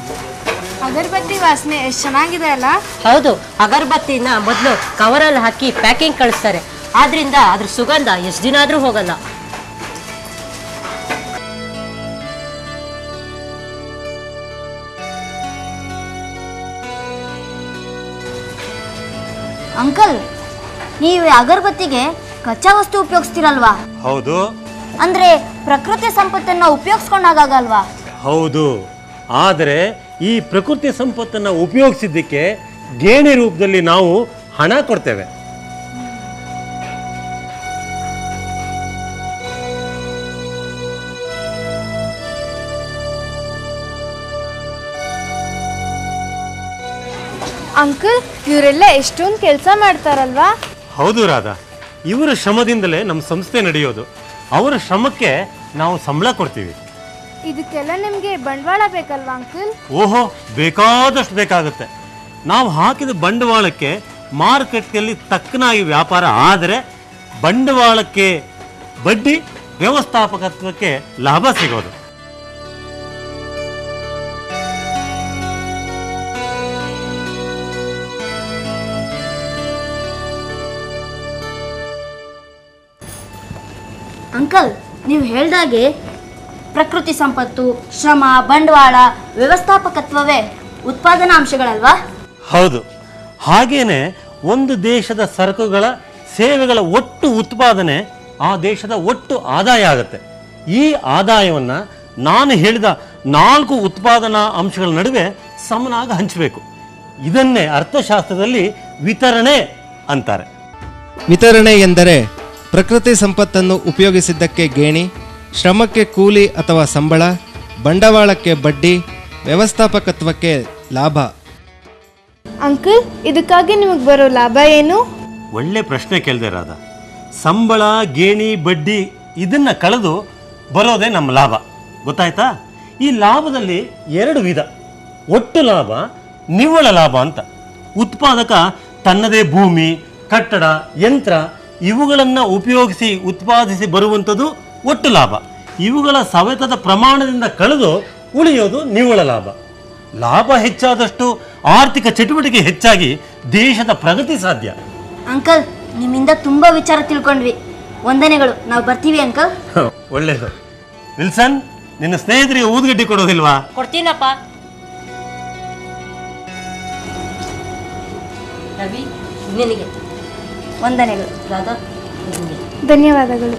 ಅಗರಬತ್ತಿ ವಾಸನೆ ಎಷ್ಟು ಚೆನ್ನಾಗಿದೆ ಅಲ್ಲ ಹೌದು ಅಗರಬತ್ತಿನ ಮೊದಲು ಕವರಲ್ಲಿ ಹಾಕಿ ಪ್ಯಾಕಿಂಗ್ ಕಳಿಸ್ತಾರೆ ಆದ್ರಿಂದ ಅದ್ರ ಸುಗಂಧ ಎಷ್ಟು ದಿನ ಆದ್ರೂ ಹೋಗಲ್ಲ ಅಂಕಲ್ ನೀವು ಈ ಅಗರಬತ್ತಿಗೆ ಕಚ್ಚಾ ವಸ್ತು ಉಪಯೋಗಿಸ್ತೀರಲ್ವಾ ಹೌದು ಅಂದ್ರೆ ಪ್ರಕೃತಿ ಸಂಪತ್ತನ್ನ ಉಪಯೋಗಿಸ್ಕೊಂಡಾಗಲ್ವಾ ಹೌದು ಆದರೆ ಈ ಪ್ರಕೃತಿ ಸಂಪತ್ತನ್ನು ಉಪಯೋಗಿಸಿದ್ದಕ್ಕೆ ಗೇಣಿ ರೂಪದಲ್ಲಿ ನಾವು ಹಣ ಕೊಡ್ತೇವೆ ಅಂಕಲ್ ಇವರೆಲ್ಲ ಎಷ್ಟೊಂದು ಕೆಲಸ ಮಾಡ್ತಾರಲ್ವಾ ಹೌದು ರಾಧಾ ಇವರ ಶ್ರಮದಿಂದಲೇ ನಮ್ಮ ಸಂಸ್ಥೆ ನಡೆಯೋದು ಅವರ ಶ್ರಮಕ್ಕೆ ನಾವು ಸಂಬಳ ಕೊಡ್ತೀವಿ ಇದಕ್ಕೆಲ್ಲ ನಿಮಗೆ ಬಂಡವಾಳ ಬೇಕಲ್ವಾ ಅಂಕಲ್ ಓಹೋ ಬೇಕಾದಷ್ಟು ಬೇಕಾಗುತ್ತೆ ನಾವು ಹಾಕಿದ ಬಂಡವಾಳಕ್ಕೆ ಮಾರುಕಟ್ಟೆಯಲ್ಲಿ ತಕ್ಕನಾಗಿ ವ್ಯಾಪಾರ ಆದರೆ ಬಂಡವಾಳಕ್ಕೆ ಬಡ್ಡಿ ವ್ಯವಸ್ಥಾಪಕತ್ವಕ್ಕೆ ಲಾಭ ಸಿಗೋದು ಅಂಕಲ್ ನೀವು ಹೇಳ್ದಾಗೆ ಪ್ರಕೃತಿ ಸಂಪತ್ತು ಶ್ರಮ ಬಂಡವಾಳ ವ್ಯವಸ್ಥಾಪಕತ್ವವೇ ಉತ್ಪಾದನಾ ಅಂಶಗಳಲ್ವಾ ಹೌದು ಹಾಗೇನೆ ಒಂದು ದೇಶದ ಸರಕುಗಳ ಸೇವೆಗಳ ಒಟ್ಟು ಉತ್ಪಾದನೆ ಆ ದೇಶದ ಒಟ್ಟು ಆದಾಯ ಆಗುತ್ತೆ ಈ ಆದಾಯವನ್ನು ನಾನು ಹೇಳಿದ ನಾಲ್ಕು ಉತ್ಪಾದನಾ ಅಂಶಗಳ ನಡುವೆ ಸಮನಾಗಿ ಹಂಚಬೇಕು ಇದನ್ನೇ ಅರ್ಥಶಾಸ್ತ್ರದಲ್ಲಿ ವಿತರಣೆ ಅಂತಾರೆ ವಿತರಣೆ ಎಂದರೆ ಪ್ರಕೃತಿ ಸಂಪತ್ತನ್ನು ಉಪಯೋಗಿಸಿದ್ದಕ್ಕೆ ಗೇಣಿ ಶ್ರಮಕ್ಕೆ ಕೂಲಿ ಅಥವಾ ಸಂಬಳ ಬಂಡವಾಳಕ್ಕೆ ಬಡ್ಡಿ ವ್ಯವಸ್ಥಾಪಕತ್ವಕ್ಕೆ ಲಾಭ ಅಂಕಲ್ ಇದಕ್ಕಾಗಿ ನಿಮಗೆ ಬರೋ ಲಾಭ ಏನು ಒಳ್ಳೆ ಪ್ರಶ್ನೆ ಕೇಳಿದೆ ರಾಧ ಸಂಬಳ ಗೇಣಿ ಬಡ್ಡಿ ಇದನ್ನ ಕಳೆದು ಬರೋದೇ ನಮ್ಮ ಲಾಭ ಗೊತ್ತಾಯ್ತಾ ಈ ಲಾಭದಲ್ಲಿ ಎರಡು ವಿಧ ಒಟ್ಟು ಲಾಭ ನಿವ್ವಳ ಲಾಭ ಅಂತ ಉತ್ಪಾದಕ ತನ್ನದೇ ಭೂಮಿ ಕಟ್ಟಡ ಯಂತ್ರ ಇವುಗಳನ್ನು ಉಪಯೋಗಿಸಿ ಉತ್ಪಾದಿಸಿ ಬರುವಂಥದ್ದು ಒಟ್ಟು ಲಾಭ ಇವುಗಳ ಸವೆತದ ಪ್ರಮಾಣದಿಂದ ಕಳೆದು ಉಳಿಯೋದು ನಿವ್ವಳ ಲಾಭ ಲಾಭ ಹೆಚ್ಚಾದಷ್ಟು ಆರ್ಥಿಕ ಚಟುವಟಿಕೆ ಹೆಚ್ಚಾಗಿ ದೇಶದ ಪ್ರಗತಿ ಸಾಧ್ಯ ಅಂಕಲ್ ನಿಮ್ಮಿಂದ ತುಂಬಾ ವಿಚಾರ ತಿಳ್ಕೊಂಡ್ವಿ ವಂದನೆಗಳು ನಾವು ಬರ್ತೀವಿ ಅಂಕಲ್ ಒಳ್ಳೇದು ವಿಲ್ಸನ್ ನಿನ್ನ ಸ್ನೇಹಿತರಿಗೆ ಊದುಗಡ್ಡಿ ಕೊಡೋದಿಲ್ವಾ ಕೊಡ್ತೀನಪ್ಪ ರವಿ ನಿನಗೆ ವಂದನೆಗಳು ರಾಧಾ ನಿನಗೆ ಧನ್ಯವಾದಗಳು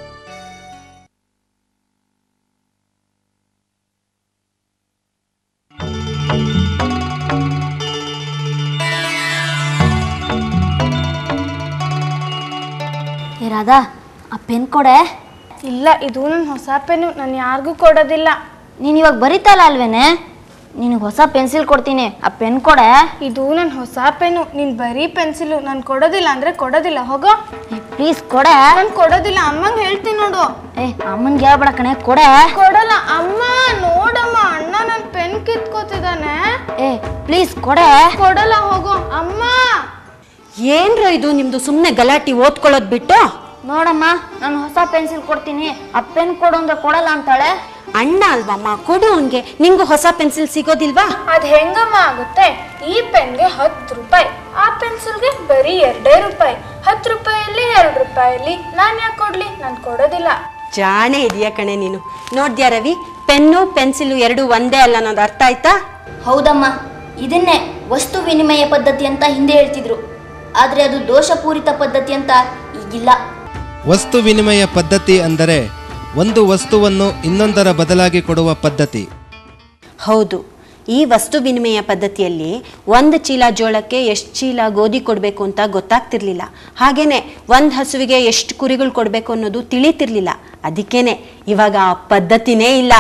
ಏ ರಾಧಾ ಆ ಪೆನ್ ಕೊಡೆ ಇಲ್ಲ ಇದು ನನ್ನ ಹೊಸ ಪೆನ್ನು ನಾನು ಯಾರಿಗೂ ಕೊಡೋದಿಲ್ಲ ನೀನು ಇವಾಗ ಬರೀತಲ್ಲ ಅಲ್ವೇನೆ ನಿನಗೆ ಹೊಸ ಪೆನ್ಸಿಲ್ ಕೊಡ್ತೀನಿ ಆ ಪೆನ್ ಕೊಡೆ ಇದು ನನ್ನ ಹೊಸ ಪೆನ್ನು ನೀನು ಬರೀ ಪೆನ್ಸಿಲು ನಾನು ಕೊಡೋದಿಲ್ಲ ಅಂದ್ರೆ ಕೊಡೋದಿಲ್ಲ ಹೋಗೋ ಪ್ಲೀಸ್ ಕೊಡೆ ನಾನು ಕೊಡೋದಿಲ್ಲ ಅಮ್ಮಂಗೆ ಹೇಳ್ತೀನಿ ನೋಡು ಏ ಅಮ್ಮನ್ಗೆ ಹೇಳ್ಬೇಡ ಕಣೆ ಕೊಡೆ ಕೊಡಲ್ಲ ಅಮ್ಮ ನೋಡಮ್ಮ ಅಣ್ಣ ನನ್ನ ಪೆನ್ ಕಿತ್ಕೋತಿದ್ದಾನೆ ಏ ಪ್ಲೀಸ್ ಕೊಡೆ ಕೊಡಲ್ಲ ಹೋಗೋ ಅಮ್ಮ ಏನ್ರ ಇದು ನಿಮ್ದು ಸುಮ್ಮನೆ ಗಲಾಟಿ ಓದ್ಕೊಳ್ಳೋದು ಬಿಟ್ಟು ನೋಡಮ್ಮ ನಾನು ಹೊಸ ಪೆನ್ಸಿಲ್ ಕೊಡ್ತೀನಿ ಆ ಪೆನ್ ಕೊಡು ಅಂದ್ರೆ ಕೊಡಲ್ಲ ಅಂತಾಳೆ ಅಣ್ಣ ಅಲ್ವಮ್ಮ ಕೊಡು ಹಂಗೆ ನಿಂಗೂ ಹೊಸ ಪೆನ್ಸಿಲ್ ಸಿಗೋದಿಲ್ವಾ ಅದ್ ಹೆಂಗಮ್ಮ ಆಗುತ್ತೆ ಈ ಪೆನ್ಗೆ ಹತ್ತು ರೂಪಾಯಿ ಆ ಪೆನ್ಸಿಲ್ಗೆ ಬರೀ ಎರಡೇ ರೂಪಾಯಿ ಹತ್ತು ರೂಪಾಯಲ್ಲಿ ಎರಡು ರೂಪಾಯಲ್ಲಿ ನಾನು ಯಾಕೆ ಕೊಡ್ಲಿ ನಾನು ಕೊಡೋದಿಲ್ಲ ಜಾಣೆ ಇದೆಯಾ ಕಣೆ ನೀನು ನೋಡ್ದ್ಯಾ ರವಿ ಪೆನ್ನು ಪೆನ್ಸಿಲು ಎರಡು ಒಂದೇ ಅಲ್ಲ ಅನ್ನೋದು ಅರ್ಥ ಆಯ್ತಾ ಹೌದಮ್ಮ ಇದನ್ನೇ ವಸ್ತು ವಿನಿಮಯ ಪದ್ಧತಿ ಅಂತ ಹಿಂದೆ ಹೇಳ್ತಿದ್ರು ಆದ್ರೆ ಅದು ದೋಷಪೂರಿತ ಪದ್ಧತಿ ಅಂತ ಈಗಿಲ್ಲ ವಸ್ತು ವಿನಿಮಯ ಪದ್ಧತಿ ಅಂದರೆ ಒಂದು ವಸ್ತುವನ್ನು ಇನ್ನೊಂದರ ಬದಲಾಗಿ ಕೊಡುವ ಪದ್ಧತಿ ಹೌದು ಈ ವಸ್ತು ವಿನಿಮಯ ಪದ್ಧತಿಯಲ್ಲಿ ಒಂದು ಚೀಲ ಜೋಳಕ್ಕೆ ಎಷ್ಟು ಚೀಲ ಗೋಧಿ ಕೊಡಬೇಕು ಅಂತ ಗೊತ್ತಾಗ್ತಿರ್ಲಿಲ್ಲ ಹಾಗೇನೆ ಒಂದು ಹಸುವಿಗೆ ಎಷ್ಟು ಕುರಿಗಳು ಕೊಡಬೇಕು ಅನ್ನೋದು ತಿಳಿತಿರ್ಲಿಲ್ಲ ಅದಕ್ಕೇನೆ ಇವಾಗ ಆ ಪದ್ಧತಿನೇ ಇಲ್ಲ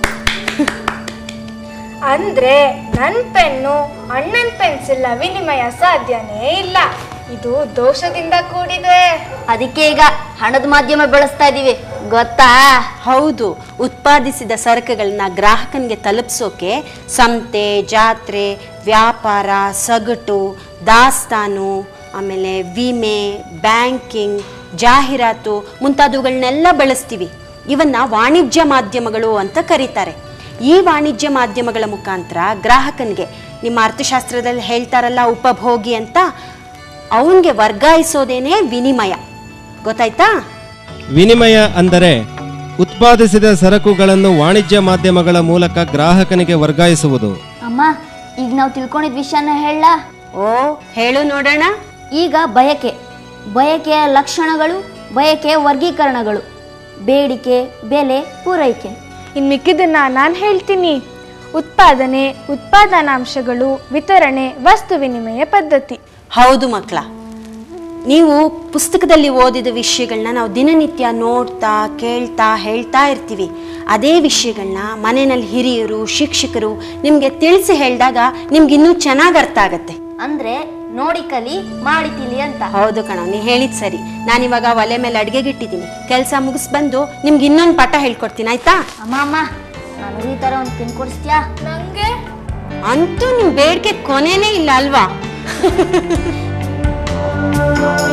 ಅಂದ್ರೆ ನನ್ನ ಪೆನ್ನು ಅಣ್ಣನ ಪೆನ್ಸಿಲ್ ವಿನಿಮಯ ಸಾಧ್ಯನೇ ಇಲ್ಲ ಇದು ದೋಷದಿಂದ ಕೂಡಿದೆ ಅದಕ್ಕೆ ಈಗ ಹಣದ ಮಾಧ್ಯಮ ಬಳಸ್ತಾ ಇದೀವಿ ಗೊತ್ತಾ ಹೌದು ಉತ್ಪಾದಿಸಿದ ಸರಕುಗಳನ್ನ ಗ್ರಾಹಕನಿಗೆ ತಲುಪಿಸೋಕೆ ಸಂತೆ ಜಾತ್ರೆ ವ್ಯಾಪಾರ ಸಗಟು ದಾಸ್ತಾನು ಆಮೇಲೆ ವಿಮೆ ಬ್ಯಾಂಕಿಂಗ್ ಜಾಹೀರಾತು ಮುಂತಾದವುಗಳನ್ನೆಲ್ಲ ಬಳಸ್ತೀವಿ ಇವನ್ನ ವಾಣಿಜ್ಯ ಮಾಧ್ಯಮಗಳು ಅಂತ ಕರೀತಾರೆ ಈ ವಾಣಿಜ್ಯ ಮಾಧ್ಯಮಗಳ ಮುಖಾಂತರ ಗ್ರಾಹಕನಿಗೆ ನಿಮ್ಮ ಅರ್ಥಶಾಸ್ತ್ರದಲ್ಲಿ ಹೇಳ್ತಾರಲ್ಲ ಉಪಭೋಗಿ ಅಂತ ಅವನಿಗೆ ವರ್ಗಾಯಿಸೋದೇನೆ ವಿನಿಮಯ ಗೊತ್ತಾಯ್ತಾ ವಿನಿಮಯ ಅಂದರೆ ಉತ್ಪಾದಿಸಿದ ಸರಕುಗಳನ್ನು ವಾಣಿಜ್ಯ ಮಾಧ್ಯಮಗಳ ಮೂಲಕ ಗ್ರಾಹಕನಿಗೆ ವರ್ಗಾಯಿಸುವುದು ಅಮ್ಮ ಈಗ ನಾವು ತಿಳ್ಕೊಂಡಿದ್ ವಿಷಯನ ಹೇಳ ಓ ಹೇಳು ನೋಡೋಣ ಈಗ ಬಯಕೆ ಬಯಕೆಯ ಲಕ್ಷಣಗಳು ಬಯಕೆಯ ವರ್ಗೀಕರಣಗಳು ಬೇಡಿಕೆ ಬೆಲೆ ಪೂರೈಕೆ ಇನ್ನು ಮಿಕ್ಕಿದ್ದನ್ನ ನಾನು ಹೇಳ್ತೀನಿ ಉತ್ಪಾದನೆ ಉತ್ಪಾದನಾಂಶಗಳು ವಿತರಣೆ ವಸ್ತು ವಿನಿಮಯ ಪದ್ಧತಿ ಹೌದು ಮಕ್ಕಳ ನೀವು ಪುಸ್ತಕದಲ್ಲಿ ಓದಿದ ವಿಷಯಗಳನ್ನ ನಾವು ದಿನನಿತ್ಯ ನೋಡ್ತಾ ಕೇಳ್ತಾ ಹೇಳ್ತಾ ಇರ್ತೀವಿ ಅದೇ ವಿಷಯಗಳನ್ನ ಮನೆಯಲ್ಲಿ ಹಿರಿಯರು ಶಿಕ್ಷಕರು ನಿಮಗೆ ತಿಳಿಸಿ ಹೇಳಿದಾಗ ನಿಮ್ಗೆ ಇನ್ನೂ ಚೆನ್ನಾಗಿ ಅರ್ಥ ಆಗತ್ತೆ ಅಂದ್ರೆ ನೋಡಿ ಕಲಿ ಮಾಡಿ ತಿಳಿ ಅಂತ ಹೌದು ಕಣ ನೀ ಹೇಳಿದ್ ಸರಿ ನಾನಿವಾಗ ಒಲೆ ಮೇಲೆ ಅಡುಗೆಗಿಟ್ಟಿದ್ದೀನಿ ಕೆಲಸ ಮುಗಿಸ್ ಬಂದು ನಿಮ್ಗೆ ಇನ್ನೊಂದು ಪಾಠ ಹೇಳ್ಕೊಡ್ತೀನಿ ಆಯ್ತಾ ಅಮ್ಮ ಅಮ್ಮ ನನಗೆ ಈ ತರ ಒಂದು ತಿನ್ ಕೊಡಿಸ್ತೀಯಾ ನಂಗೆ ಅಂತೂ ನಿಮ್ ಬೇಡಿಕೆ ಕೊನೆನೇ ಇಲ್ಲ ಅಲ್ವಾ